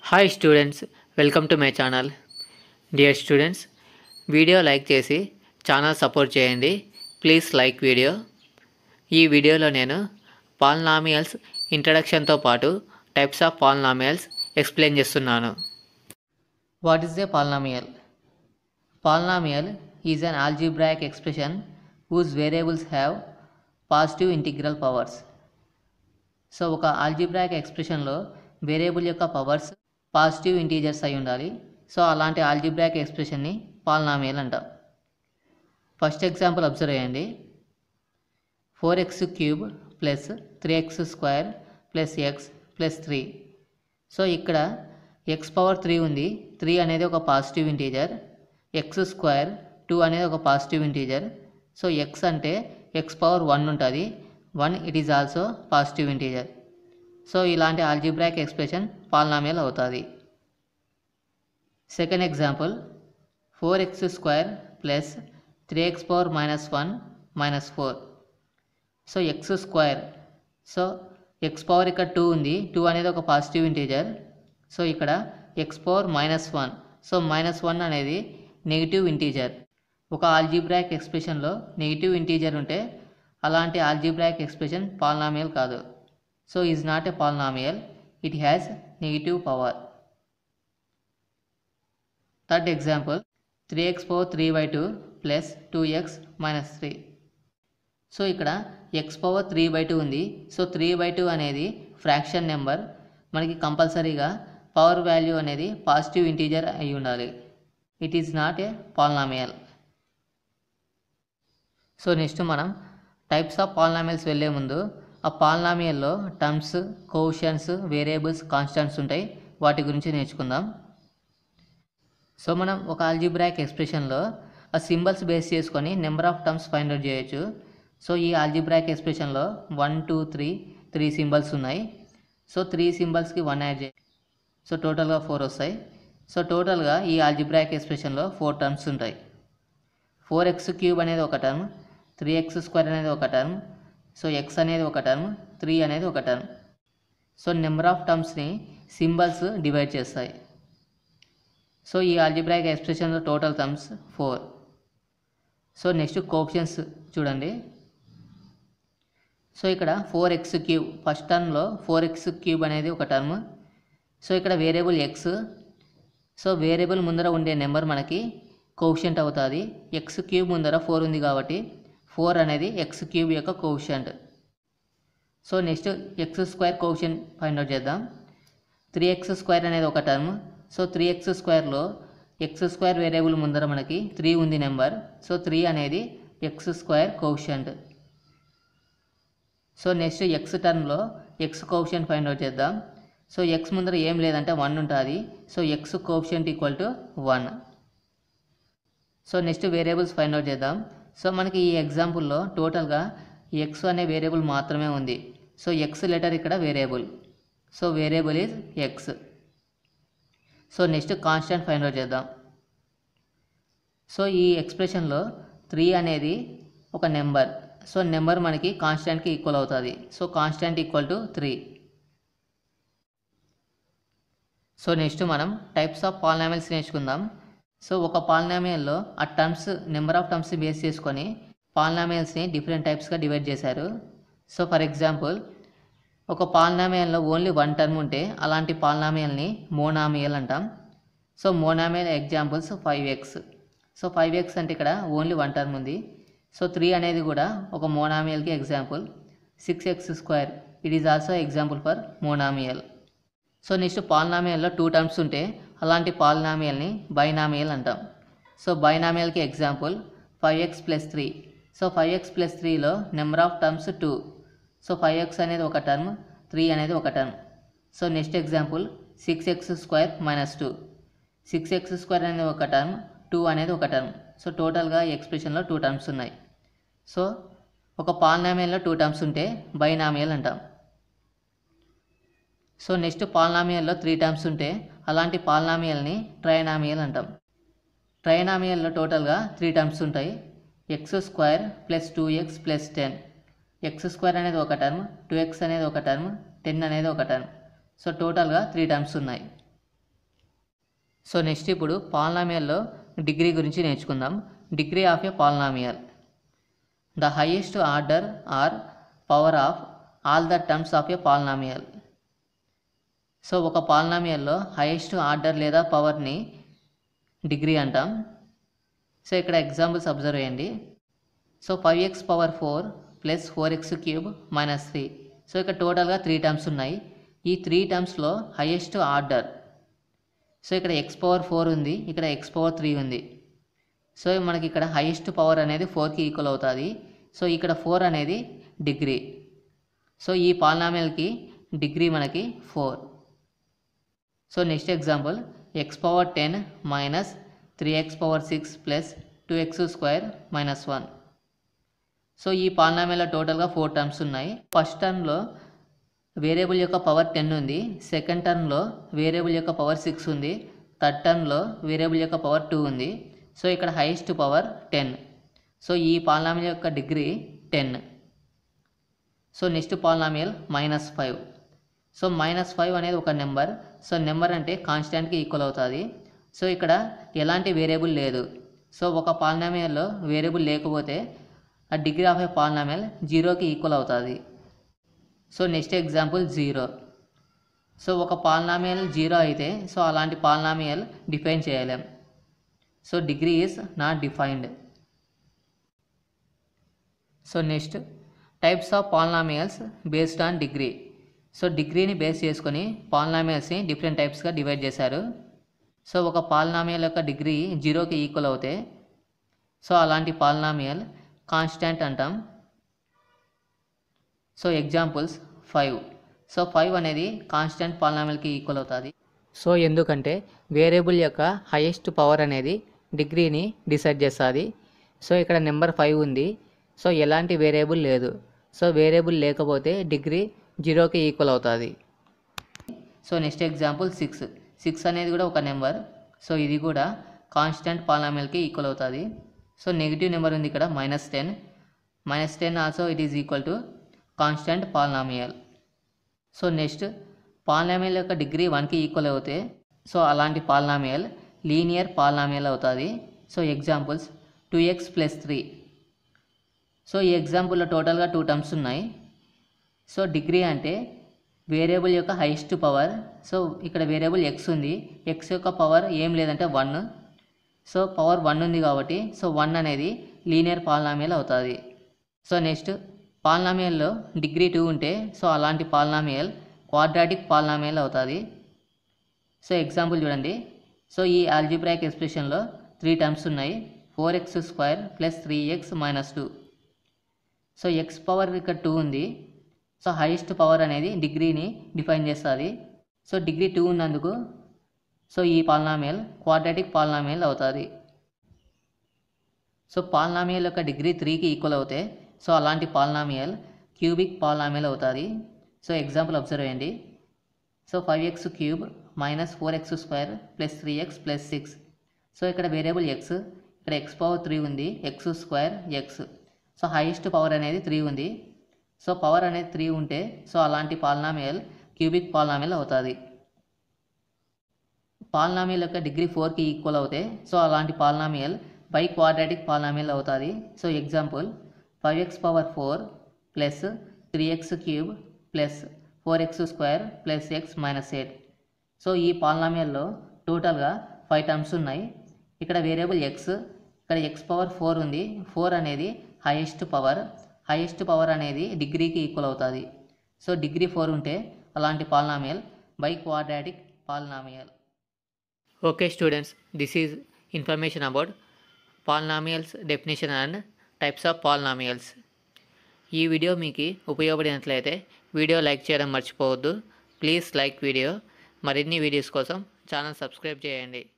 hi students welcome to my channel dear students video like చేసి channel support చేయండి please like video ఈ వీడియోలో నేను పాలినామియల్స్ ఇంట్రడక్షన్తో పాటు టైప్స్ ఆఫ్ పాలినామియల్స్ ఎక్స్ప్లెయిన్ చేస్తున్నాను what is a polynomial polynomial is an algebraic expression whose variables have positive integral powers so ఒక algebraic ఎక్స్ప్రెషన్లో వేరియబుల్ యొక్క పవర్స్ పాజిటివ్ ఇంటీజర్స్ అయి ఉండాలి సో అలాంటి ఆల్జీబ్రాయిక్ ఎక్స్ప్రెషన్ని పాలినామియల్ అంటాం ఫస్ట్ ఎగ్జాంపుల్ అబ్జర్వ్ చేయండి four x cube plus three x square plus x plus three so ఇక్కడ ఎక్స్ పవర్ త్రీ ఉంది త్రీ అనేది ఒక positive integer x square two అనేది ఒక పాజిటివ్ ఇంటీజర్ సో ఎక్స్ అంటే ఎక్స్ పవర్ వన్ ఉంటుంది one it is also positive integer so ఇలాంటి algebraic expression polynomial అవుతుంది second example four x square plus three x power minus one minus four so x square so x power ఇక్కడ two ఉంది two అనేది ఒక positive integer so ఇక్కడ x power minus one so minus one అనేది negative integer ఒక algebraic ఎక్స్ప్రెషన్లో negative integer ఉంటే అలాంటి ఆల్జీబ్రాయిక్ ఎక్స్ప్రెషన్ పాలినామియల్ కాదు so is not a polynomial it has negative power third example three x power three by two plus two x minus three so ఇక్కడ x power three by two ఉంది so three by two అనేది fraction number మనకి కంపల్సరీగా power value అనేది positive integer అయి ఉండాలి it is not a polynomial so next మనం types of polynomials వెళ్ళే ముందు ఆ పాలినామియల్లో టర్మ్స్ కోషన్స్ వేరియబుల్స్ కాన్స్టెంట్స్ ఉంటాయి వాటి గురించి నేర్చుకుందాం సో మనం ఒక ఆల్జిబ్రాయిక్ ఎక్స్ప్రెషన్లో ఆ సింబల్స్ బేస్ చేసుకొని number of terms find out చేయొచ్చు సో ఈ ఆల్జిబ్రాయిక్ ఎక్స్ప్రెషన్లో one two three three symbols ఉన్నాయి సో త్రీ సింబల్స్కి వన్ యాడ్ చేయ సో టోటల్గా ఫోర్ వస్తాయి సో టోటల్గా ఈ ఆల్జిబ్రాయిక్ ఎక్స్ప్రెషన్లో ఫోర్ టర్మ్స్ ఉంటాయి ఫోర్ ఎక్స్ క్యూబ్ అనేది ఒక టర్మ్ త్రీ ఎక్స్ స్క్వేర్ అనేది ఒక టర్మ్ సో ఎక్స్ అనేది ఒక టర్మ్ త్రీ అనేది ఒక టర్మ్ సో నెంబర్ ఆఫ్ టర్మ్స్ని సింబల్స్ డివైడ్ చేస్తాయి సో ఈ ఆల్జిబ్రాయిక్ ఎక్స్ప్రెషన్లో total terms four so next coefficients చూడండి సో ఇక్కడ ఫోర్ ఎక్స్ క్యూబ్ ఫస్ట్ టర్మ్లో ఫోర్ ఎక్స్ క్యూబ్ అనేది ఒక టర్మ్ సో ఇక్కడ వేరియబుల్ ఎక్స్ సో వేరియబుల్ ముందర ఉండే నెంబర్ మనకి కోషంట్ అవుతుంది ఎక్స్ క్యూబ్ ముందర ఫోర్ ఉంది కాబట్టి ఫోర్ అనేది ఎక్స్ క్యూబ్ యొక్క coefficient so next x square coefficient find out చేద్దాం త్రీ ఎక్స్ స్క్వేర్ అనేది ఒక టర్మ్ సో త్రీ ఎక్స్ స్క్వేర్లో ఎక్స్ స్క్వేర్ వేరియబుల్ ముందర మనకి త్రీ ఉంది నెంబర్ సో త్రీ అనేది x square coefficient so next x టర్మ్లో ఎక్స్ కోషన్ ఫైండ్ అవుట్ చేద్దాం సో ఎక్స్ ముందర ఏం లేదంటే వన్ ఉంటుంది so x coefficient equal to one so next variables find out చేద్దాం సో మనకి ఈ ఎగ్జాంపుల్లో టోటల్గా ఎక్స్ అనే వేరియబుల్ మాత్రమే ఉంది సో ఎక్స్ లెటర్ ఇక్కడ variable so variable is x so next constant find out చేద్దాం సో ఈ ఎక్స్ప్రెషన్లో త్రీ అనేది ఒక నెంబర్ సో నెంబర్ మనకి కాన్స్టెంట్కి ఈక్వల్ అవుతుంది so constant equal to three so next మనం టైప్స్ ఆఫ్ పాలినామిల్స్ నేర్చుకుందాం సో ఒక పాలినామియల్లో ఆ terms number of terms base చేసుకొని పాలినామియల్స్ని డిఫరెంట్ టైప్స్గా డివైడ్ చేశారు సో ఫర్ ఎగ్జాంపుల్ ఒక పాలినామియల్లో ఓన్లీ వన్ టర్మ్ ఉంటే అలాంటి పాలినామియల్ని మోనామియల్ అంటాం so monomial examples five x so five x అంటే ఇక్కడ ఓన్లీ వన్ టర్మ్ ఉంది సో త్రీ అనేది కూడా ఒక మోనామియల్కి example six x square it is also example for monomial so next పాలినామియల్లో టూ టర్మ్స్ ఉంటే అలాంటి పాలినామియల్ని బైనామియల్ అంటాం సో బైనామియల్కి example five x plus three so five x plus త్రీలో number of terms two so five x అనేది ఒక term three అనేది ఒక term so next example six x square minus two six x square అనేది ఒక term two అనేది ఒక term so టోటల్గా ఈ ఎక్స్ప్రెషన్లో టూ టర్మ్స్ ఉన్నాయి సో ఒక పాలినామియల్లో టూ టర్మ్స్ ఉంటే బైనామియల్ అంటాం సో నెక్స్ట్ పాలినామియల్లో త్రీ టర్మ్స్ ఉంటే అలాంటి పాలినామియల్ని ట్రైనామియల్ అంటాం ట్రైనామియల్లో టోటల్గా త్రీ టర్మ్స్ ఉంటాయి x square plus two x plus ten x square అనేది ఒక టర్మ్ టూ ఎక్స్ అనేది ఒక టర్మ్ టెన్ అనేది ఒక టర్మ్ సో టోటల్గా త్రీ టర్మ్స్ ఉన్నాయి సో నెక్స్ట్ ఇప్పుడు పాలనామియల్లో డిగ్రీ గురించి నేర్చుకుందాం degree of a polynomial the highest order or power of all the terms of a polynomial so ఒక పాలనామియల్లో హైయెస్ట్ ఆర్డర్ లేదా పవర్ని డిగ్రీ అంటాం సో ఇక్కడ ఎగ్జాంపుల్స్ అబ్జర్వ్ చేయండి so five x power four plus four x cube minus three so ఇక్కడ టోటల్గా three terms ఉన్నాయి ఈ త్రీ టర్మ్స్లో హైయెస్ట్ ఆర్డర్ సో ఇక్కడ ఎక్స్ పవర్ ఫోర్ ఉంది ఇక్కడ ఎక్స్ పవర్ త్రీ ఉంది సో మనకి ఇక్కడ హైయెస్ట్ పవర్ అనేది ఫోర్కి ఈక్వల్ అవుతుంది సో ఇక్కడ ఫోర్ అనేది డిగ్రీ సో ఈ పాలనామియల్కి డిగ్రీ మనకి four so next example x power ten minus three x power six plus two x square minus one so ఈ పాలనామియల్లో టోటల్గా ఫోర్ టర్మ్స్ ఉన్నాయి ఫస్ట్ టర్మ్లో వేరియబుల్ యొక్క పవర్ టెన్ ఉంది సెకండ్ టర్మ్లో వేరియబుల్ యొక్క పవర్ సిక్స్ ఉంది థర్డ్ టర్మ్లో వేరియబుల్ యొక్క పవర్ టూ ఉంది సో ఇక్కడ హైయెస్ట్ పవర్ టెన్ సో ఈ పాలనామియల్ యొక్క degree ten so next polynomial minus five so minus five అనేది ఒక నెంబర్ సో నెంబర్ అంటే కాన్స్టాంట్కి ఈక్వల్ అవుతుంది సో ఇక్కడ ఎలాంటి వేరియబుల్ లేదు సో ఒక పాలనామియల్లో వేరియబుల్ లేకపోతే ఆ డిగ్రీ ఆఫ్ ఏ పాలనామియల్ జీరోకి ఈక్వల్ అవుతుంది so next example zero so ఒక పాలనామియల్ జీరో అయితే సో అలాంటి పాలనామియల్ డిఫైన్ చేయలేం so degree is not defined so next types of polynomials based on degree so డిగ్రీని బేస్ చేసుకొని పాలనామియల్స్ని డిఫరెంట్ టైప్స్గా డివైడ్ చేశారు సో ఒక పాలనామియల్ యొక్క డిగ్రీ జీరోకి ఈక్వల్ అవుతే సో అలాంటి పాలనామియల్ కాన్స్టాంట్ అంటాం so examples five so five అనేది కాన్స్టెంట్ పాలనామిల్కి ఈక్వల్ అవుతుంది సో ఎందుకంటే వేరియబుల్ యొక్క హైయెస్ట్ పవర్ అనేది డిగ్రీని డిసైడ్ చేస్తుంది సో ఇక్కడ నెంబర్ ఫైవ్ ఉంది సో ఎలాంటి వేరియబుల్ లేదు సో వేరియబుల్ లేకపోతే డిగ్రీ జీరోకి ఈక్వల్ అవుతుంది so next example six six అనేది కూడా ఒక నెంబర్ సో ఇది కూడా కాన్స్టెంట్ పాలనామిల్కి ఈక్వల్ అవుతుంది సో నెగిటివ్ నెంబర్ ఉంది ఇక్కడ minus ten minus ten also it is equal to constant polynomial so next polynomial యొక్క డిగ్రీ వన్కి ఈక్వల్ అవుతే సో అలాంటి పాలనామియల్ లీనియర్ పాలనామియల్ అవుతుంది so examples two x plus three so ఈ ఎగ్జాంపుల్లో టోటల్గా టూ టర్మ్స్ ఉన్నాయి సో డిగ్రీ అంటే వేరియబుల్ యొక్క హైయెస్ట్ పవర్ సో ఇక్కడ వేరియబుల్ ఎక్స్ ఉంది ఎక్స్ యొక్క పవర్ ఏం లేదంటే వన్ సో పవర్ వన్ ఉంది కాబట్టి సో వన్ అనేది లీనియర్ పాలనామియల్ అవుతుంది సో నెక్స్ట్ పాలనామియల్లో డిగ్రీ టూ ఉంటే సో అలాంటి పాలనామియల్ క్వాడ్రాటిక్ పాలనామియల్ అవుతుంది సో ఎగ్జాంపుల్ చూడండి సో ఈ ఆల్జిబ్రాయిక్ ఎక్స్ప్రెషన్లో త్రీ టర్మ్స్ ఉన్నాయి four x square plus three x minus two so x power ఇక్కడ టూ ఉంది సో హైయెస్ట్ పవర్ అనేది డిగ్రీని డిఫైన్ చేస్తుంది సో డిగ్రీ టూ ఉన్నందుకు సో ఈ పాలనామియల్ క్వాడ్రాటిక్ పాలనామియల్ అవుతుంది సో పాలనామియల్ యొక్క డిగ్రీ త్రీకి ఈక్వల్ అవుతే సో అలాంటి పాలనామియల్ క్యూబిక్ పాలనామియల్ అవుతుంది సో ఎగ్జాంపుల్ అబ్జర్వ్ చేయండి so five x cube minus four x square plus three x plus six so ఇక్కడ వేరియబుల్ ఎక్స్ ఇక్కడ ఎక్స్ పవర్ త్రీ ఉంది x square x so highest power అనేది three ఉంది so power అనేది three ఉంటే so అలాంటి polynomial cubic polynomial అవుతుంది polynomial యొక్క డిగ్రీ ఫోర్కి ఈక్వల్ అవుతే సో అలాంటి పాలనామియల్ బై క్వాడ్రాటిక్ పాలనామియల్ అవుతుంది so example five x power four plus three x cube plus four x square plus x minus eight so ఈ పాలనామియల్లో టోటల్గా ఫైవ్ టర్మ్స్ ఉన్నాయి ఇక్కడ వేరియబుల్ ఎక్స్ ఇక్కడ ఎక్స్ పవర్ ఫోర్ ఉంది four అనేది highest power highest power అనేది డిగ్రీకి ఈక్వల్ అవుతుంది సో డిగ్రీ ఫోర్ ఉంటే అలాంటి polynomial biquadratic polynomial okay students this is information about polynomials definition and types of polynomials ఈ వీడియో మీకు ఉపయోగపడినట్లయితే వీడియో లైక్ చేయడం మర్చిపోవద్దు ప్లీజ్ లైక్ వీడియో మరిన్ని వీడియోస్ కోసం ఛానల్ సబ్స్క్రైబ్ చేయండి